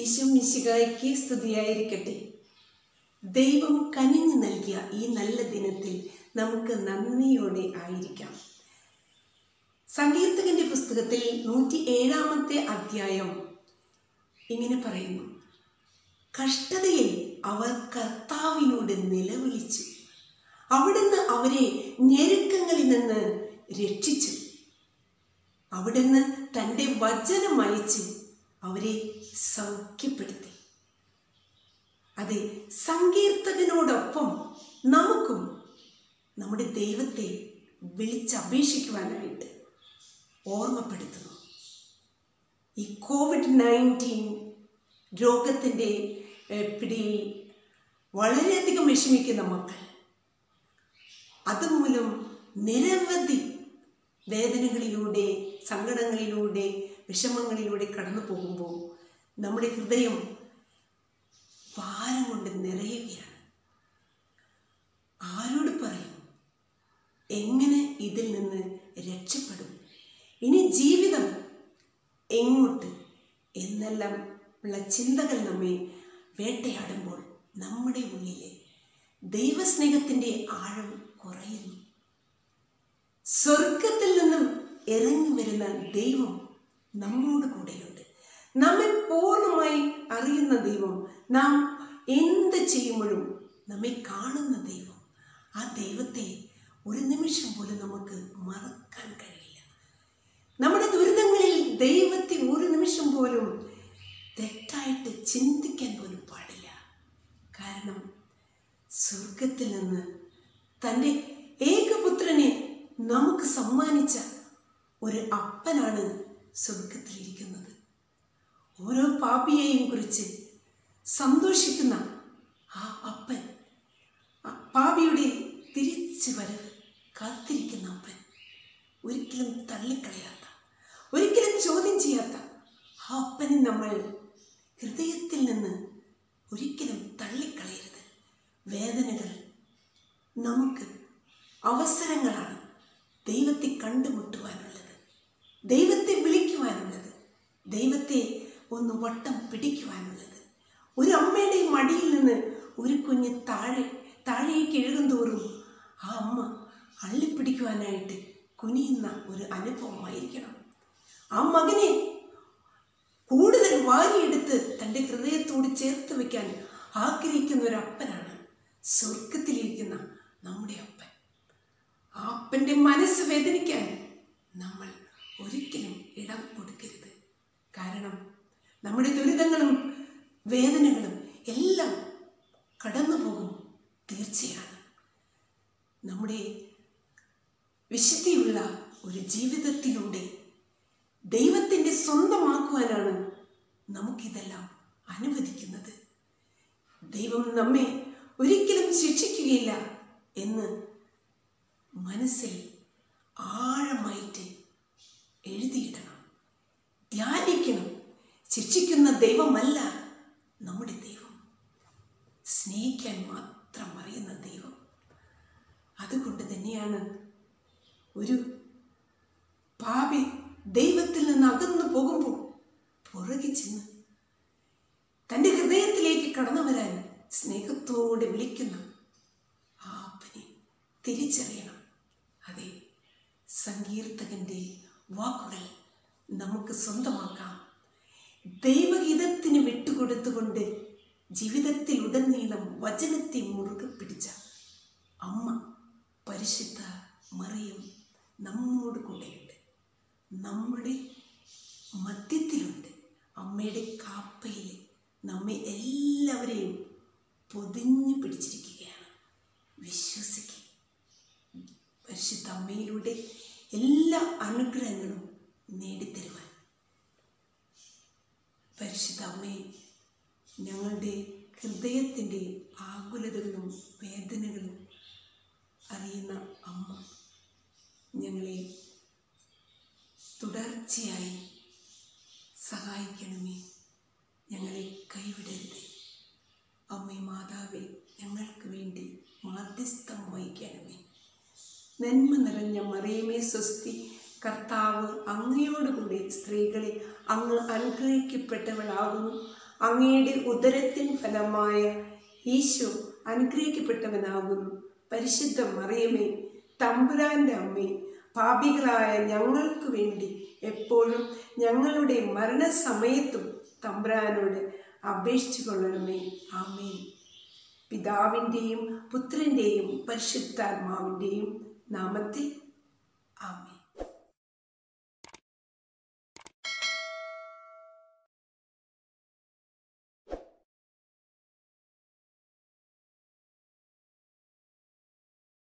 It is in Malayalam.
ഈശോ മിശികായ്ക്ക് സ്തുതിയായിരിക്കട്ടെ ദൈവം കനിഞ്ഞു നൽകിയ ഈ നല്ല ദിനത്തിൽ നമുക്ക് നന്ദിയോടെ ആയിരിക്കാം സങ്കീർത്തകന്റെ പുസ്തകത്തിൽ നൂറ്റി ഏഴാമത്തെ അധ്യായം ഇങ്ങനെ പറയുന്നു കഷ്ടതയിൽ അവർ കർത്താവിനോട് നിലവിളിച്ചു അവിടുന്ന് അവരെ ഞെരുക്കങ്ങളിൽ നിന്ന് രക്ഷിച്ചു അവിടുന്ന് തൻ്റെ വചനം അയച്ച് അവരെ സൗഖ്യപ്പെടുത്തി അതെ സങ്കീർത്തകനോടൊപ്പം നമുക്കും നമ്മുടെ ദൈവത്തെ വിളിച്ചപേക്ഷിക്കുവാനായിട്ട് ഓർമ്മപ്പെടുത്തുന്നു ഈ കോവിഡ് നയൻറ്റീൻ രോഗത്തിൻ്റെ ഏഹ്, പിടിയിൽ വളരെയധികം വിഷമിക്കുന്ന മക്കൾ അതുമൂലം നിരവധി വേദനകളിലൂടെ സങ്കടങ്ങളിലൂടെ വിഷമങ്ങളിലൂടെ കടന്നു പോകുമ്പോൾ നമ്മുടെ ഹൃദയം ഭാരം കൊണ്ട് നിറയുകയാണ് ആരോട് പറയും എങ്ങനെ ഇതിൽ നിന്ന് രക്ഷപ്പെടും ഇനി ജീവിതം എങ്ങോട്ട് എന്നെല്ലാം ഉള്ള ചിന്തകൾ നമ്മെ വേട്ടയാടുമ്പോൾ നമ്മുടെ ഉള്ളിലെ ദൈവസ്നേഹത്തിൻ്റെ ആഴം കുറയുന്നു സ്വർഗത്തിൽ നിന്നും ഇറങ്ങി വരുന്ന ദൈവം നമ്മോട് കൂടെയുണ്ട് നമ്മെ പൂർണ്ണമായി അറിയുന്ന ദൈവം നാം എന്ത് ചെയ്യുമ്പോഴും നമ്മെ കാണുന്ന ദൈവം ആ ദൈവത്തെ ഒരു നിമിഷം പോലും നമുക്ക് മറക്കാൻ കഴിയില്ല നമ്മുടെ ദുരിതങ്ങളിൽ ദൈവത്തെ ഒരു നിമിഷം പോലും തെറ്റായിട്ട് ചിന്തിക്കാൻ പോലും പാടില്ല കാരണം സ്വർഗത്തിൽ നിന്ന് തൻ്റെ ഏകപുത്രനെ നമുക്ക് സമ്മാനിച്ച ഒരു അപ്പനാണ് സ്വർഗത്തിലിരിക്കുന്നത് ഓരോ പാപിയെയും കുറിച്ച് സന്തോഷിക്കുന്ന ആ അപ്പൻ ആ പാപിയുടെ തിരിച്ചു വരവ് കാത്തിരിക്കുന്ന അപ്പൻ ഒരിക്കലും തള്ളിക്കളയാത്ത ഒരിക്കലും ചോദ്യം ചെയ്യാത്ത ആ അപ്പനെ നമ്മൾ ഹൃദയത്തിൽ നിന്ന് ഒരിക്കലും തള്ളിക്കളയരുത് വേദനകൾ നമുക്ക് അവസരങ്ങളാണ് ദൈവത്തെ കണ്ടുമുട്ടുവാനുള്ളത് ദൈവത്തെ വിളിക്കുവാനുള്ളത് ദൈവത്തെ ഒന്ന് വട്ടം പിടിക്കുവാനുള്ളത് ഒരു അമ്മയുടെ മടിയിൽ നിന്ന് ഒരു കുഞ്ഞ് താഴെ താഴേക്ക് എഴുകുന്തോറും ആ അമ്മ അള്ളിപ്പിടിക്കുവാനായിട്ട് കുനിയുന്ന ഒരു അനുഭവമായിരിക്കണം ആ മകനെ കൂടുതൽ വാരിയെടുത്ത് തൻ്റെ ഹൃദയത്തോട് ചേർത്ത് വെക്കാൻ ആഗ്രഹിക്കുന്ന ഒരു അപ്പനാണ് സ്വർഗത്തിലിരിക്കുന്ന നമ്മുടെ അപ്പൻ ആ അപ്പൻ്റെ മനസ്സ് വേദനിക്കാൻ നമ്മൾ ഒരിക്കലും ഇടം കൊടുക്കരുത് കാരണം നമ്മുടെ ദുരിതങ്ങളും വേദനകളും എല്ലാം കടന്നു പോകും തീർച്ചയാണ് നമ്മുടെ വിശുദ്ധിയുള്ള ഒരു ജീവിതത്തിലൂടെ ദൈവത്തിൻ്റെ സ്വന്തമാക്കുവാനാണ് നമുക്കിതെല്ലാം അനുവദിക്കുന്നത് ദൈവം നമ്മെ ഒരിക്കലും ശിക്ഷിക്കുകയില്ല എന്ന് മനസ്സിൽ ആഴമായിട്ട് എഴുതിയിടണം ധ്യാനിക്കണം ശിക്ഷിക്കുന്ന ദൈവമല്ല നമ്മുടെ ദൈവം സ്നേഹിക്കാൻ മാത്രം അറിയുന്ന ദൈവം അതുകൊണ്ട് തന്നെയാണ് ഒരു പാപി ദൈവത്തിൽ നിന്ന് അകന്നു പോകുമ്പോൾ പുറകെ ചെന്ന് തൻ്റെ ഹൃദയത്തിലേക്ക് കടന്നു വരാൻ സ്നേഹത്തോടെ വിളിക്കുന്ന ആ അപ്പനെ തിരിച്ചറിയണം അതെ സങ്കീർത്തകൻ്റെ വാക്കുകൾ നമുക്ക് സ്വന്തമാക്കാം ദൈവഹിതത്തിന് വിട്ടുകൊടുത്തുകൊണ്ട് ജീവിതത്തിൽ ഉടനീളം വചനത്തെ മുറുകെ പിടിച്ച അമ്മ പരിശുദ്ധ മറിയം നമ്മോട് കൂടെയുണ്ട് നമ്മുടെ മധ്യത്തിലുണ്ട് അമ്മയുടെ കാപ്പയിൽ നമ്മെ എല്ലാവരെയും പൊതിഞ്ഞു പിടിച്ചിരിക്കുകയാണ് വിശ്വസിക്കുക പരിശുദ്ധ അമ്മയിലൂടെ എല്ലാ അനുഗ്രഹങ്ങളും നേടിത്തരുവാൻ പരിശുദ്ധ അമ്മയെ ഞങ്ങളുടെ ഹൃദയത്തിൻ്റെ ആകുലതകളും വേദനകളും അറിയുന്ന അമ്മ ഞങ്ങളെ തുടർച്ചയായി സഹായിക്കണമേ ഞങ്ങളെ കൈവിടരുത് അമ്മേ മാതാവേ ഞങ്ങൾക്ക് വേണ്ടി മാധ്യസ്ഥം വഹിക്കണമേ നന്മ നിറഞ്ഞ മറിയമേ സ്വസ്തി കർത്താവ് അങ്ങയോടുകൂടി സ്ത്രീകളെ അങ്ങ് അനുഗ്രഹിക്കപ്പെട്ടവളാകുന്നു അങ്ങയുടെ ഉദരത്തിൻ ഫലമായ ഈശോ അനുഗ്രഹിക്കപ്പെട്ടവനാകുന്നു പരിശുദ്ധ മറിയമേ തമ്പുരാന്റെ അമ്മേ പാപികളായ ഞങ്ങൾക്ക് വേണ്ടി എപ്പോഴും ഞങ്ങളുടെ മരണസമയത്തും തമ്പുരാനോട് അപേക്ഷിച്ചു കൊള്ളണമേ ആമേൻ പിതാവിൻ്റെയും പുത്രൻ്റെയും പരിശുദ്ധാത്മാവിൻ്റെയും നാമത്തിൽ ആമേൻ